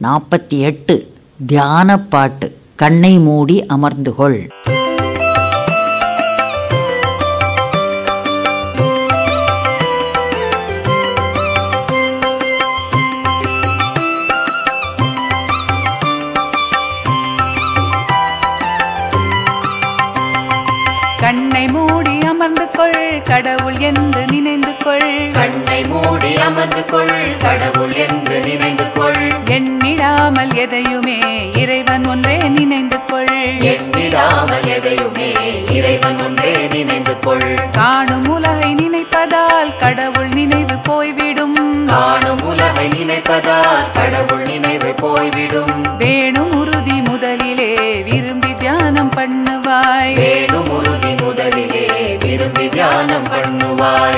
நாற்பத்தி எட்டு தியான பாட்டு கண்ணை மூடி அமர்ந்து கொள் கண்ணை மூடி அமர்ந்து கொள் கடவுள் என்று நினைந்து கொள் கண்ணை மூடி அமர்ந்து கொள் கடவுள் என்று நினைந்து கொள் எண்ணிடாமல் எதையுமே இறைவன் ஒன்றே நினைந்து கொள் எண்ணிடாமல் எதையுமே இறைவன் ஒன்றே நினைந்து கொள் காணும் உலகை நினைப்பதால் கடவுள் நினைவு போய்விடும் காணும் உலகை நினைப்பதால் கடவுள் நினைவு போய்விடும் வேணும் உறுதி முதலிலே விரும்பி தியானம் பண்ணுவாய் வேணும் உறுதி முதலிலே விரும்பி தியானம் பண்ணுவாய்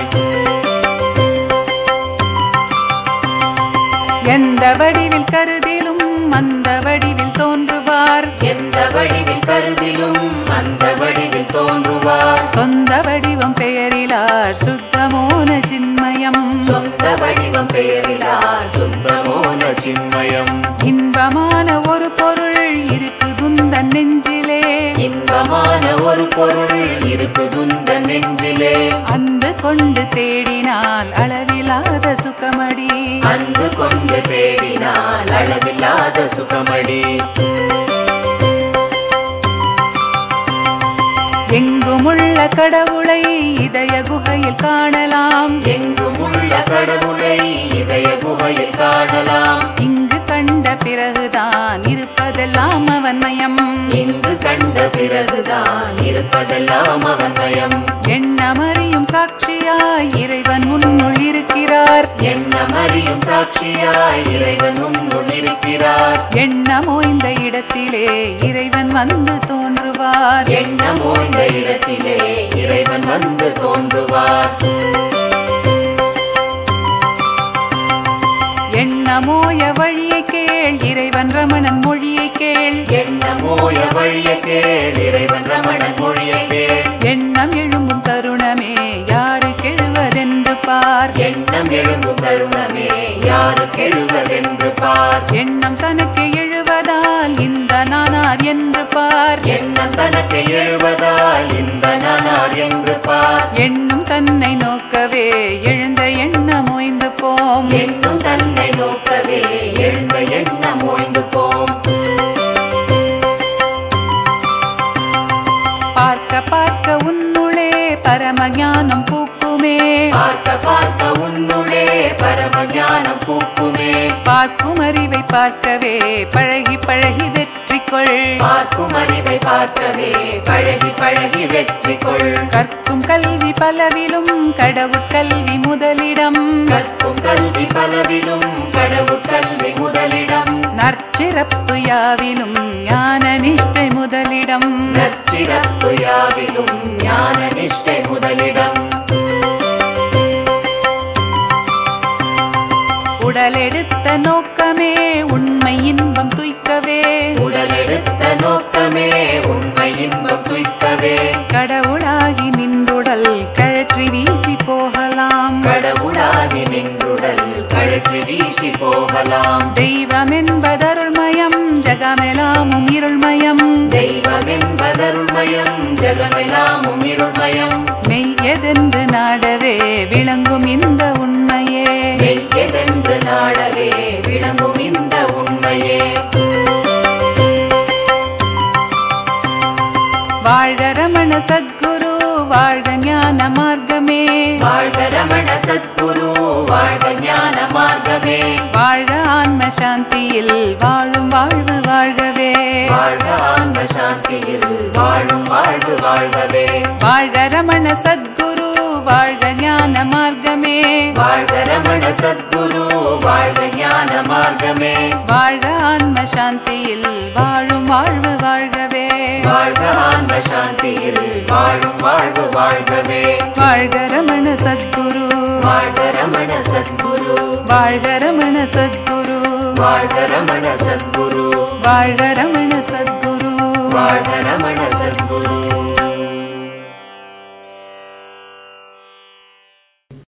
எந்த வடிவில் கருதிலும் அந்த வடிவில் தோன்றுவார் எந்த வடிவில் கருதிலும் அந்த வடிவில் தோன்றுவார் சொந்த வடிவம் பெயரிலார் சுத்தமோன சின்மயம் சொந்த வடிவம் பெயரிலார் சுத்தமோன சின்மயம் இன்பமான ஒரு பொருள் இருக்குதுந்த நெஞ்சிலே இன்பமான ஒரு பொருள் இருக்குதுந்த நெஞ்சிலே அன்பு கொண்டு தேடினால் அளவிலாத சுகமடி அன்பு கொண்டு தேடினால் அளவில்லாத சுகமடி எங்குமுள்ள கடவுளை இதய குகையில் காணலாம் எங்கும் உள்ள கடவுளை இதய குகையில் காணலாம் இங்கு கண்ட பிறகுதான் இருப்பதெல்லாம் அவன் மயம் இங்கு கண்ட பிறகுதான் இருப்பதெல்லாம் அவன் மயம் எண்ணமறியும் சாட்சியாய் இறைவன் முன்னுள் இருக்கிறார் எண்ணம் அறியும் சாட்சியாய் இறைவன் உன்னுள் இருக்கிறார் எண்ணமோ இந்த இடத்திலே இறைவன் வந்து தோன்றுவார் எண்ணமோ இந்த இடத்திலே இறைவன் வந்து தோன்றுவார் எண்ணமோய வழியை கேள் இறைவன் ரமணன் மொழியை கேள் எண்ணமோய வழிய கேள் இறைவன் ரமணன் மொழியை கேள் எண்ணம் எழும்பும் தருணமே யாரு கெழுவதென்று பார் எண்ணம் எழும்பும் தருணமே யாரு கெழுவதென்று பார் எண்ணம் தனக்கு எழுவதால் இந்த நானார் என்று பார் எண்ணம் தனக்கு எழுவதால் இந்த நானார் என்று பார் எண்ணும் தன்னை நோக்கவே எழுந்த எண்ணம் ஓய்ந்து போம் எண்ணும் தன்னை நோக்கவே எழுந்த எண்ணம் ஓய்ந்து போம் பார்க்க பார்க்க உன்னுளே பரம ஞானம் பூக்குமே பார்க்க பார்க்க உன்னுள்ளே பரம ஞானம் பூக்குமே பார்க்கும் அறிவை பார்க்கவே பழகி பழகி வெற்றி கொள் பார்க்கும் அறிவை பார்க்கவே பழகி பழகி வெற்றி கொள் கற்கும் கல்வி பலவிலும் கடவுட்கல்வி முதலிடம் கற்கும் கல்வி பலவிலும் கடவுள் கல்வி முதலிடம் நற்சிறப்பு யாவிலும் ஞான நிஷ்டை முதலிடம் நற்சிறப்பு யாவிலும் ஞான நிஷ்டை முதலிடம் உடலெடுத்த நோக்கமே உண்மை இன்பம் துய்க்கவே உடலெடுத்த நோக்கமே உண்மை இன்பம் துய்க்கவே கடவுளாகி நின்றுடல் கழற்றி வீசி போகலாம் கடவுளாகி நின்றுடல் கழற்றி வீசி போகலாம் தெய்வம் என்பதருள்மயம் ஜகமெலாமும் இருள்மயம் தெய்வம் என்பதருள்மயம் ஜெகமெல்லாமும் இருள்மயம் மெய்யதென்று நாடவே விளங்கும் இந்த உண்மையே மெய்யதென்று நாடவே விளங்கும் இந்த உண்மையே வாழ்க ரமண சத்குரு வாழ்க ஞான மார்க்கமே வாழ்க ரமண சத்குரு வாழ்க ஞான மார்க்கமே வாழ்க ஆன்ம சாந்தியில் வாழும் வாழ்வு வாழ்கவே வாழ்க ஆன்ம சாந்தியில் வாழும் வாழ்வு வாழ்கவே வாழ்க ரமண சத்குரு வாழ்க ஞான மார்க்கமே வாழ்க ரமண சத்குரு வாழ்க ஞான மார்க்கமே வாழ்க ஆன்ம சாந்தியில் வாழும் வாழ்வு வாழ்கவே வாழ்க ஆன்ம சாந்தியில் வாழும் வாழ்வு வாழ்கவே வாழ்க ரமண சத்குரு வாழ்க ரமண சத்குரு வாழ்க ரமண சத்குரு வாழ்க ரமண சத்குரு வாழ்க ரமண சத்குரு வாழ்க ரமண சத்குரு